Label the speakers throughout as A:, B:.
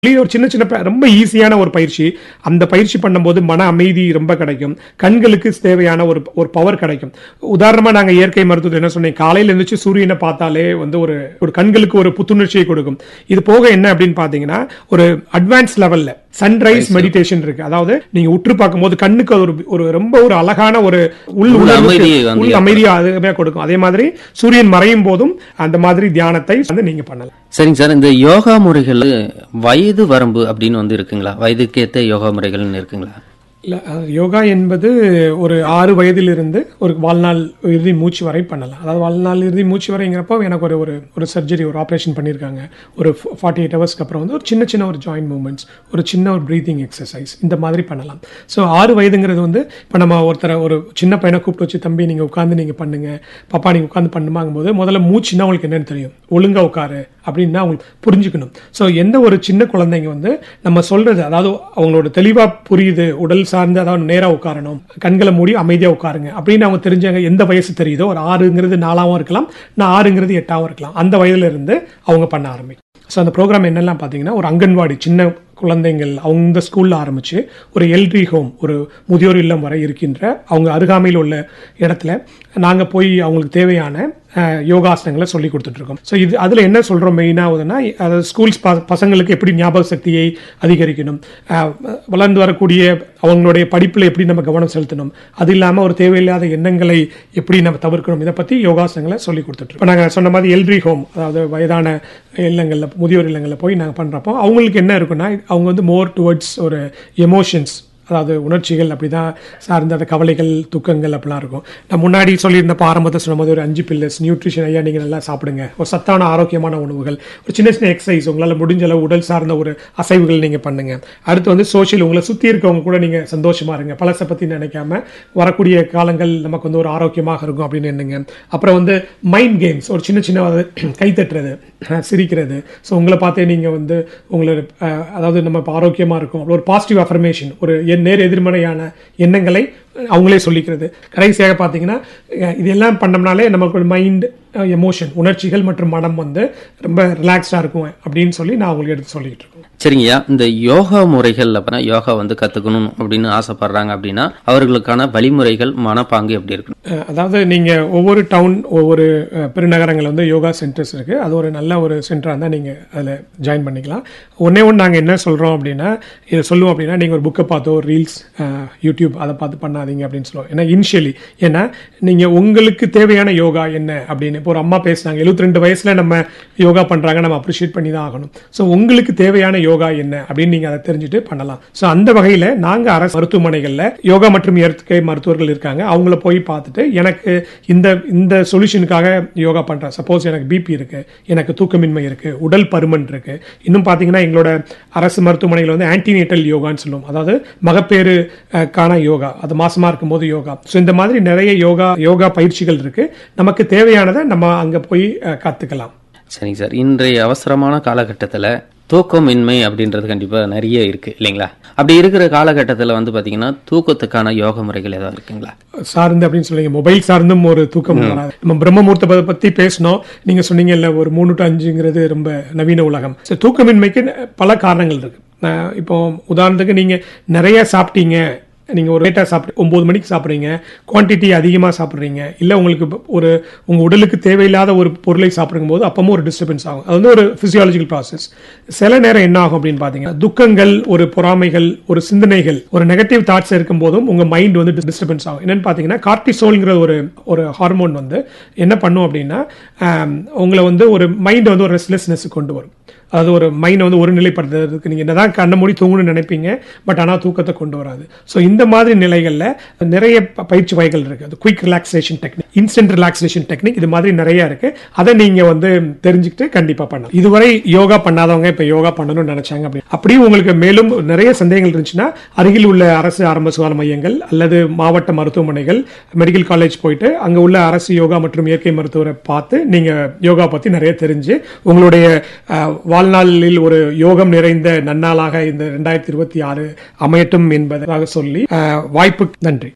A: ஒரு சின்ன சின்ன ப- ரொம்ப ஈஸியான ஒரு பயிற்சி அந்த பயிற்சி பண்ணும்போது மன அமைதி ரொம்ப கிடைக்கும் கண்களுக்கு தேவையான ஒரு ஒரு பவர் கிடைக்கும் உதாரணமா நாங்க இயற்கை மருத்துவத்தில் என்ன சொன்னேன் காலையில எழுந்துச்சு சூரியனை பார்த்தாலே வந்து ஒரு ஒரு கண்களுக்கு ஒரு புத்துணர்ச்சியை கொடுக்கும் இது போக என்ன அப்படின்னு பாத்தீங்கன்னா ஒரு அட்வான்ஸ் லெவல்ல சன்ரைஸ் மெடிடேஷன் இருக்கு அதாவது நீங்க உற்று பார்க்கும்போது கண்ணுக்கு அது ஒரு ஒரு ரொம்ப ஒரு அழகான ஒரு உள்
B: உள்
A: உணர்வுக்கு-
B: அமைதியை வந்து
A: உள் அமைதியை அதுவே கொடுக்கும் அதே மாதிரி சூரியன் மறையும் போதும் அந்த மாதிரி தியானத்தை வந்து நீங்க பண்ணலாம்
B: சரிங்க சார் இந்த யோகா முறைகள் வயது வரம்பு அப்படின்னு வந்து இருக்குங்களா வயதுக்கேத்த யோகா முறைகள்னு இருக்குங்களா
A: இல்ல அது யோகா என்பது ஒரு ஆறு வயதிலிருந்து ஒரு வாழ்நாள் இறுதி மூச்சு வரை பண்ணலாம் அதாவது வாழ்நாள் இறுதி மூச்சு வரைங்கிறப்போ எனக்கு ஒரு ஒரு ஒரு சர்ஜரி ஒரு ஆப்ரேஷன் பண்ணியிருக்காங்க ஒரு ஃபார்ட்டி எயிட் ஹவர்ஸ்க்கு அப்புறம் வந்து ஒரு சின்ன சின்ன ஒரு ஜாயின்ட் மூமெண்ட்ஸ் ஒரு சின்ன ஒரு ப்ரீத்திங் எக்ஸசைஸ் இந்த மாதிரி பண்ணலாம் ஸோ ஆறு வயதுங்கிறது வந்து இப்போ நம்ம ஒருத்தரை ஒரு சின்ன பையனை கூப்பிட்டு வச்சு தம்பி நீங்கள் உட்காந்து நீங்கள் பண்ணுங்க பாப்பா நீங்கள் உட்காந்து பண்ணுமாங்கும்போது முதல்ல மூச்சுன்னா உங்களுக்கு என்னன்னு தெரியும் ஒழுங்கா உட்காரு அப்படின்னா அவங்களுக்கு புரிஞ்சுக்கணும் ஸோ எந்த ஒரு சின்ன குழந்தைங்க வந்து நம்ம சொல்றது அதாவது அவங்களோட தெளிவா புரியுது உடல் சார்ந்து அதாவது நேரா உட்காரணும் கண்களை மூடி அமைதியா உட்காருங்க அப்படின்னு அவங்க தெரிஞ்சவங்க எந்த வயசு தெரியுதோ ஒரு ஆறுங்கிறது நாலாவும் இருக்கலாம் நான் ஆறுங்கிறது எட்டாவும் இருக்கலாம் அந்த வயதுல இருந்து அவங்க பண்ண ஆரம்பிக்கும் ஸோ அந்த ப்ரோக்ராம் என்னெல்லாம் பார்த்தீங்கன்னா ஒரு அங்கன்வாடி சின்ன குழந்தைங்கள் அவங்க ஸ்கூல்ல ஆரம்பிச்சு ஒரு எல்ட்ரி ஹோம் ஒரு முதியோர் இல்லம் வரை இருக்கின்ற அவங்க அருகாமையில் உள்ள இடத்துல நாங்க போய் அவங்களுக்கு தேவையான அஹ், யோகாசனங்களை சொல்லி கொடுத்துட்டு இருக்கோம் ஸோ இது அதுல என்ன சொல்றோம் மெயினாகுதுன்னா அதாவது ஸ்கூல்ஸ் பசங்களுக்கு எப்படி ஞாபக சக்தியை அதிகரிக்கணும் அஹ், வளர்ந்து வரக்கூடிய அவங்களுடைய படிப்புல எப்படி நம்ம கவனம் செலுத்தணும் அது இல்லாம ஒரு தேவையில்லாத எண்ணங்களை எப்படி நம்ம தவிர்க்கணும் இதை பத்தி யோகாசனங்களை சொல்லி கொடுத்துட்டு இருக்கோம் நாங்க சொன்ன மாதிரி எல்ட்ரி ஹோம் அதாவது வயதான இல்லங்கள்ல முதியோர் இல்லங்கள்ல போய் நாங்க பண்றப்போ அவங்களுக்கு என்ன இருக்குன்னா அவங்க வந்து மோர் டுவர்ட்ஸ் ஒரு எமோஷன்ஸ் அதாவது உணர்ச்சிகள் அப்படிதான் சார்ந்த அந்த கவலைகள் துக்கங்கள் அப்படிலாம் இருக்கும் நான் முன்னாடி சொல்லியிருந்தப்ப ஆரம்பத்தை சொன்ன மாதிரி ஒரு அஞ்சு பில்லர்ஸ் நியூட்ரிஷன் ஐயா நீங்கள் நல்லா சாப்பிடுங்க ஒரு சத்தான ஆரோக்கியமான உணவுகள் ஒரு சின்ன சின்ன எக்ஸசைஸ் உங்களால் முடிஞ்ச அளவு உடல் சார்ந்த ஒரு அசைவுகள் நீங்கள் பண்ணுங்க அடுத்து வந்து சோஷியல் உங்களை சுற்றி இருக்கவங்க கூட நீங்கள் சந்தோஷமா இருங்க பழசை பற்றி நினைக்காம வரக்கூடிய காலங்கள் நமக்கு வந்து ஒரு ஆரோக்கியமாக இருக்கும் அப்படின்னு எண்ணுங்க அப்புறம் வந்து மைண்ட் கேம்ஸ் ஒரு சின்ன சின்ன அது கை தட்டுறது அஹ் சிரிக்கிறது ஸோ உங்களை பார்த்தே நீங்கள் வந்து உங்களை அஹ், அதாவது நம்ம இப்போ ஆரோக்கியமாக இருக்கும் ஒரு பாசிட்டிவ் அஃபர்மேஷன் ஒரு என் நேர் எதிர்மறையான எண்ணங்களை அவங்களே சொல்லிக்கிறது கடைசியாக பார்த்தீங்கன்னா அஹ், இதெல்லாம் பண்ணோம்னாலே நமக்கு ஒரு மைண்ட் எமோஷன் உணர்ச்சிகள் மற்றும் மனம் வந்து ரொம்ப ரிலாக்ஸ்டாக இருக்கும் அப்படின்னு சொல்லி நான் அவங்களுக்கு எடுத்து சொல்லிக்கிட்டு இருக்கோம்
B: சரிங்கய்யா இந்த யோகா முறைகள் அப்படின்னா யோகா வந்து கத்துக்கணும் அப்படின்னு ஆசைப்படுறாங்க அப்படின்னா அவர்களுக்கான வழிமுறைகள் மனப்பாங்கு எப்படி இருக்கணும்
A: அஹ் அதாவது நீங்க ஒவ்வொரு டவுன் ஒவ்வொரு அஹ், பெருநகரங்கள் வந்து யோகா சென்டர்ஸ் இருக்கு அது ஒரு நல்ல ஒரு சென்டரா இருந்தா நீங்க அதுல ஜாயின் பண்ணிக்கலாம் ஒன்னே ஒன்று நாங்க என்ன சொல்றோம் அப்படின்னா இதை சொல்லுவோம் அப்படின்னா நீங்க ஒரு புக்கை பார்த்தோ ரீல்ஸ் யூடியூப் அதை பார்த்து பண்ணாதீங்க அப்படின்னு சொல்லுவோம் ஏன்னா இனிஷியலி ஏன்னா நீங்க உங்களுக்கு தேவையான யோகா என்ன அப்படின்னு இப்போ ஒரு அம்மா பேசுனாங்க 72 ரெண்டு வயசுல நம்ம யோகா பண்றாங்க நம்ம அப்ரிஷியேட் பண்ணி தான் ஆகணும் ஸோ உங்களுக்கு தேவையான யோகா என்ன அப்படின்னு நீங்க அதை தெரிஞ்சுட்டு பண்ணலாம் ஸோ அந்த வகையில நாங்க அரசு மருத்துவமனைகள்ல யோகா மற்றும் இயற்கை மருத்துவர்கள் இருக்காங்க அவங்கள போய் பார்த்துட்டு எனக்கு இந்த இந்த சொல்யூஷனுக்காக யோகா பண்றேன் சப்போஸ் எனக்கு பிபி இருக்கு எனக்கு தூக்கமின்மை இருக்கு உடல் பருமன் இருக்கு இன்னும் பாத்தீங்கன்னா எங்களோட அரசு மருத்துவமனையில் வந்து ஆன்டினேட்டல் யோகான்னு சொல்லுவோம் அதாவது மகப்பேறு அஹ், கான யோகா அது மாசமா இருக்கும்போது யோகா ஸோ இந்த மாதிரி நிறைய யோகா யோகா பயிற்சிகள் இருக்கு நமக்கு தேவையானதை நம்ம அங்க போய் அஹ், கத்துக்கலாம்
B: சரிங்க சார் இன்றைய அவசரமான காலகட்டத்தில் தூக்கமின்மை அப்படின்றது கண்டிப்பாக நிறைய இருக்கு இல்லைங்களா அப்படி இருக்கிற காலகட்டத்தில் வந்து பார்த்தீங்கன்னா தூக்கத்துக்கான யோக முறைகள் ஏதாவது இருக்குங்களா
A: சார்ந்து அப்படின்னு சொல்லுங்க மொபைல் சார்ந்தும் ஒரு தூக்கம் வராது நம்ம பிரம்மமூர்த்த பத்தி பேசணும் நீங்க சொன்னீங்க இல்ல ஒரு மூணு டு அஞ்சுங்கிறது ரொம்ப நவீன உலகம் So, தூக்கமின்மைக்கு பல காரணங்கள் இருக்கு நான் இப்போ உதாரணத்துக்கு நீங்க நிறைய சாப்பிட்டீங்க நீங்க ஒரு லேட்டா சாப்பிட்டு ஒன்பது மணிக்கு சாப்பிட்றீங்க குவான்டிட்டி அதிகமா சாப்பிட்றீங்க இல்ல உங்களுக்கு இப்ப ஒரு உங்க உடலுக்கு தேவையில்லாத ஒரு பொருளை சாப்பிடும் போது அப்பவும் ஒரு டிஸ்டர்பன்ஸ் ஆகும் அது வந்து ஒரு பிசியாலஜிக்கல் ப்ராசஸ் சில நேரம் என்ன ஆகும் அப்படின்னு பாத்தீங்கன்னா துக்கங்கள் ஒரு பொறாமைகள் ஒரு சிந்தனைகள் ஒரு நெகட்டிவ் தாட்ஸ் இருக்கும் போதும் உங்க மைண்ட் வந்து டிஸ்டர்பன்ஸ் ஆகும் என்னன்னு பாத்தீங்கன்னா கார்டிசோல்ங்கிற ஒரு ஒரு ஹார்மோன் வந்து என்ன பண்ணும் அப்படின்னா ஆம், உங்களை வந்து ஒரு மைண்ட் வந்து ஒரு ரெஸ்ட்லெஸ்னஸ் கொண்டு வரும் அதாவது ஒரு மைண்டை வந்து ஒருநிலைப்படுத்துறதுக்கு நீங்க என்னதான் கண்ண மூடி தூங்கணும்னு நினைப்பீங்க பட் ஆனா தூக்கத்தை கொண்டு வராது ஸோ இந்த மாதிரி நிலைகள்ல நிறைய ப- பயிற்சி வகைகள் இருக்கு அது quick relaxation technique instant relaxation technique இது மாதிரி நிறைய இருக்கு அதை நீங்க வந்து தெரிஞ்சுக்கிட்டு கண்டிப்பா பண்ணலாம் இதுவரை யோகா பண்ணாதவங்க இப்ப யோகா பண்ணணும்னு நினைச்சாங்க அப்படி அப்படியே உங்களுக்கு மேலும் நிறைய சந்தேகங்கள் இருந்துச்சுன்னா அருகில் உள்ள அரசு ஆரம்ப சுகாதார மையங்கள் அல்லது மாவட்ட மருத்துவமனைகள் மெடிக்கல் காலேஜ் போயிட்டு அங்க உள்ள அரசு யோகா மற்றும் இயற்கை மருத்துவரை பார்த்து நீங்க யோகா பத்தி நிறைய தெரிஞ்சு உங்களுடைய அஹ், வாழ்நாளில் ஒரு யோகம் நிறைந்த நன்னாளாக இந்த ரெண்டாயிரத்தி இருபத்தி ஆறு அமையட்டும் என்பதாக சொல்லி அஹ், வாய்ப்பு நன்றி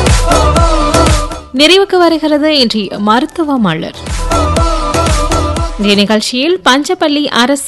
C: நிறைவுக்கு வருகிறது இன்றைய மருத்துவ மலர் இந்த நிகழ்ச்சியில் பஞ்சப்பள்ளி அரசு